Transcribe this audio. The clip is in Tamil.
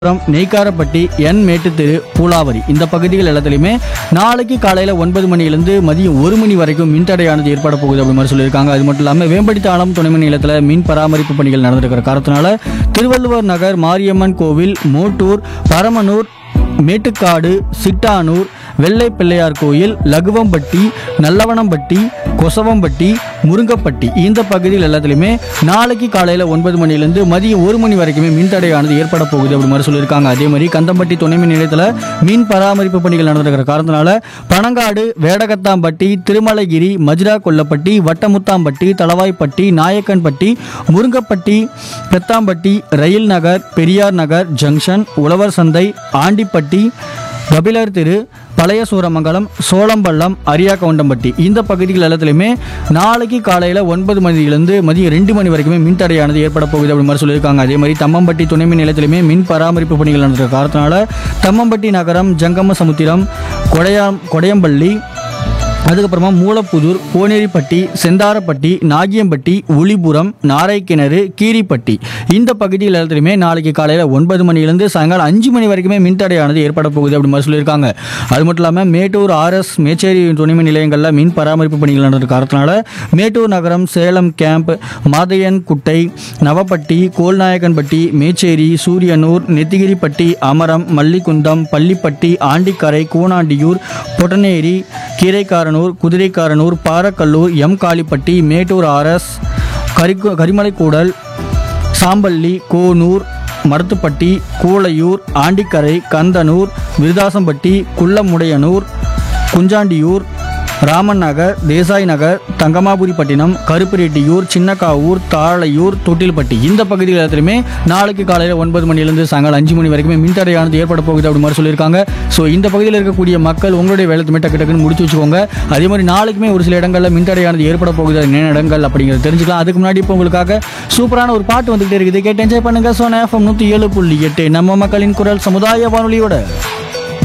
புரம் நெய்க்காரப்பட்டி என் மேட்டுத்தெரு பூலாவரி இந்த பகுதிகள் எல்லாத்துலேயுமே நாளைக்கு காலையில் ஒன்பது மணிலேருந்து மதியம் ஒரு மணி வரைக்கும் மின்தடையானது ஏற்பட போகுது அப்படி மாதிரி சொல்லியிருக்காங்க அது மட்டும் இல்லாமல் வேம்படி தாளம் துணைமின் நிலையத்தில் மின் பராமரிப்பு பணிகள் நடந்திருக்கிற காரணத்தினால திருவள்ளுவர் நகர் மாரியம்மன் கோவில் மோட்டூர் பரமனூர் மேட்டுக்காடு சிட்டானூர் வெள்ளை பிள்ளையார் கோயில் லகுவம்பட்டி நல்லவனம்பட்டி கொசவம்பட்டி முருங்கப்பட்டி இந்த பகுதியில் எல்லாத்துலேயுமே நாளைக்கு காலையில் ஒன்பது மணிலேருந்து மதியம் ஒரு மணி வரைக்குமே மின்தடையானது ஏற்பட போகுது அப்படி மாதிரி சொல்லியிருக்காங்க அதே மாதிரி கந்தம்பட்டி துணை மின் நிலையத்தில் மின் பராமரிப்பு பணிகள் நடந்திருக்கிற காரணத்தினால பனங்காடு வேடகத்தாம்பட்டி திருமலைகிரி மஜ்ரா கொல்லப்பட்டி வட்டமுத்தாம்பட்டி தளவாய்ப்பட்டி நாயக்கன்பட்டி முருங்கப்பட்டி பெத்தாம்பட்டி ரயில் நகர் பெரியார் நகர் ஜங்ஷன் உழவர் சந்தை ஆண்டிப்பட்டி கபிலர் தெரு பழைய சூரமங்கலம் சோளம்பள்ளம் அரியாக்கவுண்டம்பட்டி இந்த பகுதிகள் எல்லாத்துலேயுமே நாளைக்கு காலையில் ஒன்பது மணிலேருந்து மதியம் ரெண்டு மணி வரைக்குமே மின்தடையானது ஏற்பட போகுது அப்படி மாதிரி சொல்லியிருக்காங்க அதே மாதிரி தம்மம்பட்டி துணை மின் நிலையத்திலுமே மின் பராமரிப்பு பணிகள் நடந்திருக்க காரணத்தினால தம்மம்பட்டி நகரம் ஜங்கம சமுத்திரம் கொடையாம் கொடையம்பள்ளி அதுக்கப்புறமா மூலப்புதூர் கோனேரிப்பட்டி செந்தாரப்பட்டி நாகியம்பட்டி உளிபுரம் நாரைக்கிணறு கீரிப்பட்டி இந்த பகுதியில் எல்லாத்துலையுமே நாளைக்கு காலையில் ஒன்பது மணிலேருந்து சாயங்காலம் அஞ்சு மணி வரைக்குமே மின்தடையானது ஏற்பட போகுது அப்படி மாதிரி சொல்லியிருக்காங்க அது மட்டும் இல்லாமல் மேட்டூர் ஆர்எஸ் மேச்சேரி துணைமின் நிலையங்களில் மின் பராமரிப்பு பணிகள் நடந்த காரணத்தினால மேட்டூர் நகரம் Salem camp Mathaiyan Kuttai Navappatti Kolnayakkanpatti Mecheri Suriyanur Nethigiripatti Amaram Mallikundam Pallipatti Andikarai Koonandiyur Pottaneri Keeraikaranur Kuthiraikaranur Parakkallur M Kalipatti Mettur RS கரிக்கு கரிமலைக்கூடல் சாம்பள்ளி கோனூர் மருத்துப்பட்டி கூளையூர் ஆண்டிக்கரை கந்தனூர் விருதாசம்பட்டி குள்ளமுடையனூர் குஞ்சாண்டியூர் ராமன் நகர் தேசாய் நகர் தங்கமாபுரிப்பட்டினம் கருப்பிரெட்டியூர் சின்னக்காவூர் தாழையூர் தொட்டில்பட்டி இந்த பகுதிகள் எல்லாத்துலையுமே நாளைக்கு காலையில் ஒன்பது மணிலேருந்து சாயங்காலம் அஞ்சு மணி வரைக்குமே மின்தடையானது ஏற்பட போகுது அப்படி மாதிரி சொல்லியிருக்காங்க ஸோ இந்த பகுதியில் இருக்கக்கூடிய மக்கள் உங்களுடைய வேலை டக்கு டக்குன்னு முடிச்சு வச்சுக்கோங்க அதே மாதிரி நாளைக்குமே ஒரு சில இடங்களில் மின்தடையானது ஏற்பட போகுது அது என்ன இடங்கள் அப்படிங்கிறத தெரிஞ்சுக்கலாம் அதுக்கு முன்னாடி இப்போ உங்களுக்காக சூப்பரான ஒரு பாட்டு வந்துகிட்டே இருக்குது கேட்டு என்ஜாய் பண்ணுங்க சோனா எஃப்எம் நூற்றி ஏழு புள்ளி எட்டு நம்ம மக்களின் குரல் சமுதாய வானொலியோட